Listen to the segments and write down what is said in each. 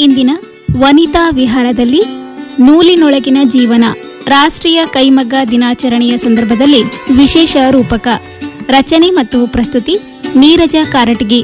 ಇಂದಿನ ವನಿತಾ ವಿಹಾರದಲ್ಲಿ ನೂಲಿನೊಳಗಿನ ಜೀವನ ರಾಷ್ಟ್ರೀಯ ಕೈಮಗ್ಗ ದಿನಾಚರಣೆಯ ಸಂದರ್ಭದಲ್ಲಿ ವಿಶೇಷ ರೂಪಕ ರಚನೆ ಮತ್ತು ಪ್ರಸ್ತುತಿ ನೀರಜ ಕಾರಟಗಿ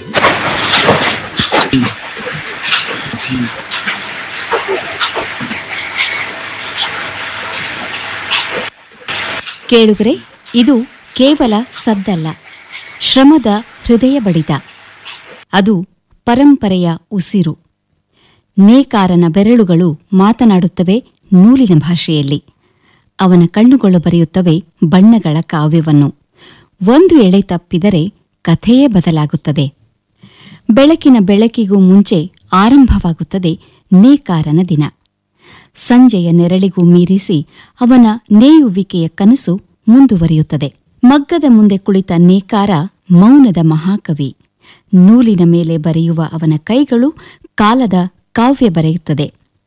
ಕೇಳುಗರೆ ಇದು ಕೇವಲ ಸದ್ದಲ್ಲ ಶ್ರಮದ ಹೃದಯ ಬಡಿತ ಅದು ಪರಂಪರೆಯ ಉಸಿರು ನೇಕಾರನ ಬೆರಳುಗಳು ಮಾತನಾಡುತ್ತವೆ ನೂಲಿನ ಭಾಷೆಯಲ್ಲಿ ಅವನ ಕಣ್ಣುಗಳು ಬರೆಯುತ್ತವೆ ಬಣ್ಣಗಳ ಕಾವ್ಯವನ್ನು ಒಂದು ಎಳೆ ತಪ್ಪಿದರೆ ಕಥೆಯೇ ಬದಲಾಗುತ್ತದೆ ಬೆಳಕಿನ ಬೆಳಕಿಗೂ ಮುಂಚೆ ಆರಂಭವಾಗುತ್ತದೆ ನೇಕಾರನ ದಿನ ಸಂಜೆಯ ನೆರಳಿಗೂ ಮೀರಿಸಿ ಅವನ ನೇಯುವಿಕೆಯ ಕನಸು ಮುಂದುವರಿಯುತ್ತದೆ ಮಗ್ಗದ ಮುಂದೆ ಕುಳಿತ ನೇಕಾರ ಮೌನದ ಮಹಾಕವಿ ನೂಲಿನ ಮೇಲೆ ಬರೆಯುವ ಅವನ ಕೈಗಳು ಕಾಲದ ಕಾವ್ಯ ಬರೆಯುತ್ತದೆ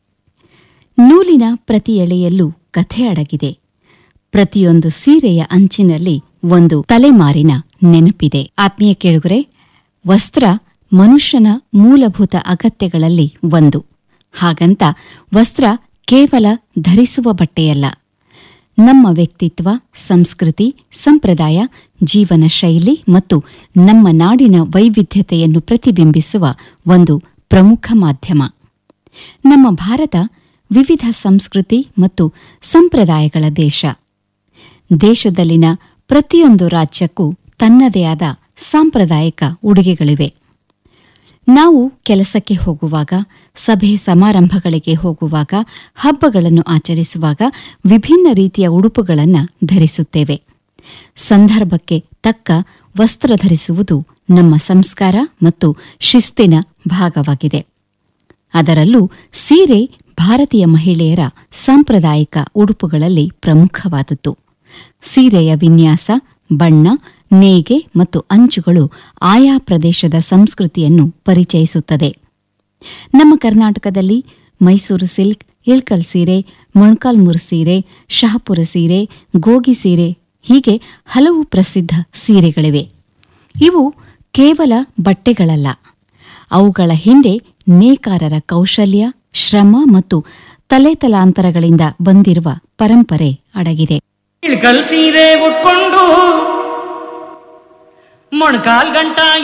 ನೂಲಿನ ಪ್ರತಿ ಎಳೆಯಲ್ಲೂ ಕಥೆ ಅಡಗಿದೆ ಪ್ರತಿಯೊಂದು ಸೀರೆಯ ಅಂಚಿನಲ್ಲಿ ಒಂದು ತಲೆಮಾರಿನ ನೆನಪಿದೆ ಆತ್ಮೀಯ ಕೇಳುಗರೆ ವಸ್ತ್ರ ಮನುಷ್ಯನ ಮೂಲಭೂತ ಅಗತ್ಯಗಳಲ್ಲಿ ಒಂದು ಹಾಗಂತ ವಸ್ತ್ರ ಕೇವಲ ಧರಿಸುವ ಬಟ್ಟೆಯಲ್ಲ ನಮ್ಮ ವ್ಯಕ್ತಿತ್ವ ಸಂಸ್ಕೃತಿ ಸಂಪ್ರದಾಯ ಜೀವನ ಶೈಲಿ ಮತ್ತು ನಮ್ಮ ನಾಡಿನ ವೈವಿಧ್ಯತೆಯನ್ನು ಪ್ರತಿಬಿಂಬಿಸುವ ಒಂದು ಪ್ರಮುಖ ಮಾಧ್ಯಮ ನಮ್ಮ ಭಾರತ ವಿವಿಧ ಸಂಸ್ಕೃತಿ ಮತ್ತು ಸಂಪ್ರದಾಯಗಳ ದೇಶ ದೇಶದಲ್ಲಿನ ಪ್ರತಿಯೊಂದು ರಾಜ್ಯಕ್ಕೂ ತನ್ನದೇ ಆದ ಸಾಂಪ್ರದಾಯಿಕ ಉಡುಗೆಗಳಿವೆ ನಾವು ಕೆಲಸಕ್ಕೆ ಹೋಗುವಾಗ ಸಭೆ ಸಮಾರಂಭಗಳಿಗೆ ಹೋಗುವಾಗ ಹಬ್ಬಗಳನ್ನು ಆಚರಿಸುವಾಗ ವಿಭಿನ್ನ ರೀತಿಯ ಉಡುಪುಗಳನ್ನು ಧರಿಸುತ್ತೇವೆ ಸಂದರ್ಭಕ್ಕೆ ತಕ್ಕ ವಸ್ತ್ರ ಧರಿಸುವುದು ನಮ್ಮ ಸಂಸ್ಕಾರ ಮತ್ತು ಶಿಸ್ತಿನ ಭಾಗವಾಗಿದೆ ಅದರಲ್ಲೂ ಸೀರೆ ಭಾರತೀಯ ಮಹಿಳೆಯರ ಸಾಂಪ್ರದಾಯಿಕ ಉಡುಪುಗಳಲ್ಲಿ ಪ್ರಮುಖವಾದದ್ದು ಸೀರೆಯ ವಿನ್ಯಾಸ ಬಣ್ಣ ನೇಯ್ಗೆ ಮತ್ತು ಅಂಚುಗಳು ಆಯಾ ಪ್ರದೇಶದ ಸಂಸ್ಕೃತಿಯನ್ನು ಪರಿಚಯಿಸುತ್ತದೆ ನಮ್ಮ ಕರ್ನಾಟಕದಲ್ಲಿ ಮೈಸೂರು ಸಿಲ್ಕ್ ಇಳ್ಕಲ್ ಸೀರೆ ಮೊಣಕಾಲ್ಮೂರು ಸೀರೆ ಶಹಪುರ ಸೀರೆ ಗೋಗಿ ಸೀರೆ ಹೀಗೆ ಹಲವು ಪ್ರಸಿದ್ಧ ಸೀರೆಗಳಿವೆ ಇವು ಕೇವಲ ಬಟ್ಟೆಗಳಲ್ಲ ಅವುಗಳ ಹಿಂದೆ ನೇಕಾರರ ಕೌಶಲ್ಯ ಶ್ರಮ ಮತ್ತು ತಲೆತಲಾಂತರಗಳಿಂದ ಬಂದಿರುವ ಪರಂಪರೆ ಅಡಗಿದೆ ಇಳ್ಕಲ್ ಸೀರೆ ಉಟ್ಕೊಂಡು ಮೊಣಕಾಲ್ ಗಂಟ